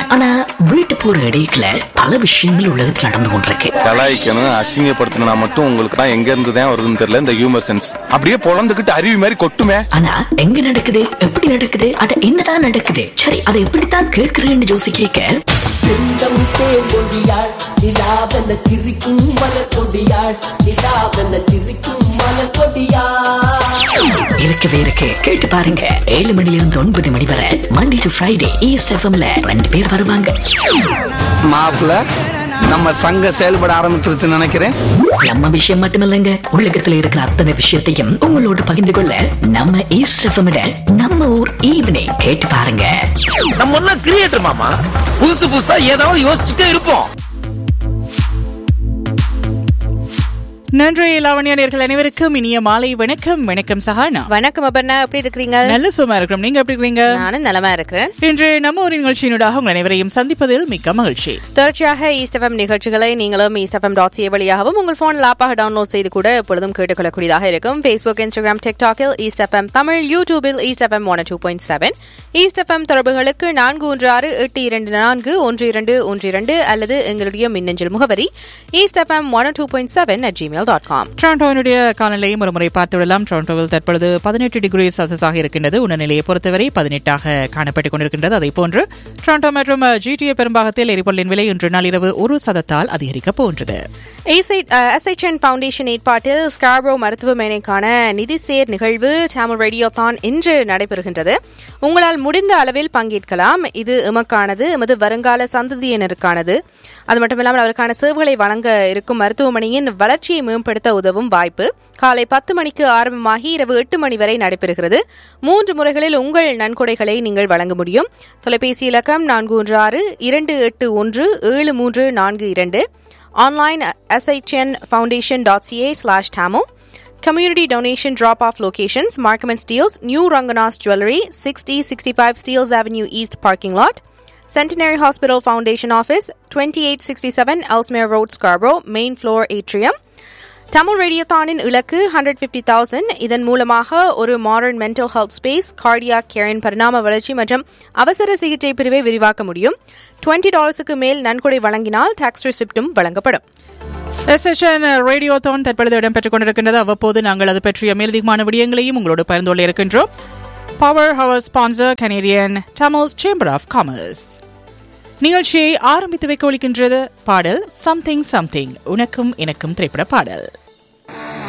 ஆனா வீட்டு போற இடையில பல விஷயங்கள் உலகத்தில் நடந்து கொண்டிருக்கு கலாய்க்கணும் அசிங்கப்படுத்தணும்னா மட்டும் உங்களுக்கு தான் எங்க இருந்து தான் வருதுன்னு தெரியல இந்த ஹியூமர் சென்ஸ் அப்படியே பொழந்துகிட்டு அருவி மாதிரி கொட்டுமே ஆனா எங்க நடக்குது எப்படி நடக்குது அட என்னதான் நடக்குது சரி அதை எப்படித்தான் கேட்கிறேன்னு ஜோசி கேட்க செந்தம் தேங்கொடியாள் நிலாவென சிரிக்கும் மலர் கொடியாள் நிலாவென சிரிக்கும் மலர் கொடியாள் இருக்கவே இருக்கு கேட்டு பாருங்க ஏழு மணில இருந்து ஒன்பது மணி வரை மண்டே டு ஃப்ரைடே ஈஸ்ட் எஃப்எம்ல ரெண்டு பேர் வருவாங்க மாப்பிள்ள நம்ம சங்கம் செயல்பட ஆரம்பிச்சிருச்சுன்னு நினைக்கிறேன் நம்ம விஷயம் மட்டுமில்லைங்க உலகத்துல இருக்கிற அத்தனை விஷயத்தையும் உங்களோட பகிர்ந்து கொள்ள நம்ம ஈஸ்ட் எஃப்எம்ல நம்ம ஊர் ஈவினிங் கேட்டு பாருங்க நம்ம எல்லாம் கிரியேட்டர் மாமா புதுசு புதுசா ஏதாவது யோசிச்சுட்டே இருப்போம் நன்றி லாவண்யானியர்கள் அனைவருக்கும் இனிய மாலை வணக்கம் வணக்கம் சஹானா வணக்கம் அபர்ணா எப்படி இருக்கிறீங்க நல்ல சும்மா இருக்கிறோம் நீங்க எப்படி இருக்கீங்க நானும் நலமா இருக்கிறேன் இன்று நம்ம ஒரு நிகழ்ச்சியினூடாக உங்கள் அனைவரையும் சந்திப்பதில் மிக்க மகிழ்ச்சி தொடர்ச்சியாக ஈஸ்ட் எஃப்எம் நிகழ்ச்சிகளை நீங்களும் ஈஸ்ட் எஃப்எம் டாட் சி வழியாகவும் உங்கள் போனில் ஆப்பாக டவுன்லோட் செய்து கூட எப்பொழுதும் கேட்டுக்கொள்ளக்கூடியதாக இருக்கும் ஃபேஸ்புக் இன்ஸ்டாகிராம் டிக்டாக்கில் ஈஸ்ட் எஃப்எம் தமிழ் யூடியூபில் East FM one two point seven East FM தொடர்புகளுக்கு நான்கு ஒன்று ஆறு எட்டு இரண்டு நான்கு ஒன்று இரண்டு ஒன்று இரண்டு அல்லது எங்களுடைய மின்னஞ்சல் முகவரி East FM one two point seven at Gmail dot com டொரண்டோவினுடைய காலநிலையும் ஒரு முறை பார்த்துவிடலாம் டொரண்டோவில் தற்பொழுது பதினெட்டு டிகிரி செல்சியஸாக இருக்கின்றது உணநிலையை பொறுத்தவரை பதினெட்டாக காணப்பட்டுக் கொண்டிருக்கின்றது அதே போன்று டொரண்டோ மற்றும் ஜிடிஏ பெரும்பாகத்தில் எரிபொருளின் விலை இன்று நாளிரவு ஒரு சதத்தால் அதிகரிக்கப் போன்றது எஸ்ஐஎன் ஃபவுண்டேஷன் ஏற்பாட்டில் ஸ்கார்போ மருத்துவமனைக்கான நிதி சேர் நிகழ்வு சாமல் ரேடியோதான் இன்று நடைபெறுகின்றது உங்களால் முடிந்த அளவில் பங்கேற்கலாம் இது எமக்கானது எமது வருங்கால சந்ததியினருக்கானது அது மட்டுமில்லாமல் அவருக்கான சேவைகளை வழங்க இருக்கும் மருத்துவமனையின் வளர்ச்சியை மேம்படுத்த உதவும் வாய்ப்பு காலை பத்து மணிக்கு ஆரம்பமாகி இரவு எட்டு மணி வரை நடைபெறுகிறது மூன்று முறைகளில் உங்கள் நன்கொடைகளை நீங்கள் வழங்க முடியும் தொலைபேசி இலக்கம் நான்கு ஒன்று ஆறு இரண்டு எட்டு ஒன்று ஏழு மூன்று நான்கு இரண்டு online at shnfoundation.ca slash tamil. Community donation drop-off locations, Markham and Steels, New Ranganas Jewelry, 6065 Steels Avenue East parking lot. Centenary Hospital Foundation Office, 2867 Ellesmere Road, Scarborough, main floor atrium. Tamil ரேடியோத்தானின் இலக்கு ஹண்ட்ரட் பிப்டி தௌசண்ட் இதன் மூலமாக ஒரு modern mental health space Cardia கேரின் பரிணாம வளர்ச்சி மற்றும் அவசர சிகிச்சை பிரிவை விரிவாக்க முடியும் டுவெண்ட்டி டாலர்ஸுக்கு மேல் நன்கொடை வழங்கினால் டாக்ஸ் ரிசிப்டும் வழங்கப்படும் எஸ்எஸ்என் ரேடியோ தோன் தற்பொழுது இடம்பெற்றுக் கொண்டிருக்கின்றது அவ்வப்போது நாங்கள் அது பற்றிய மேலதிகமான விடயங்களையும் உங்களோடு பகிர்ந்து கொள்ள இருக்கின்றோம் power hour sponsor Canadian Tamils chamber of commerce நிகழ்ச்சியை ஆரம்பித்து வைக்க ஒழிக்கின்றது பாடல் சம்திங் சம்திங் உனக்கும் எனக்கும் திரைப்பட பாடல்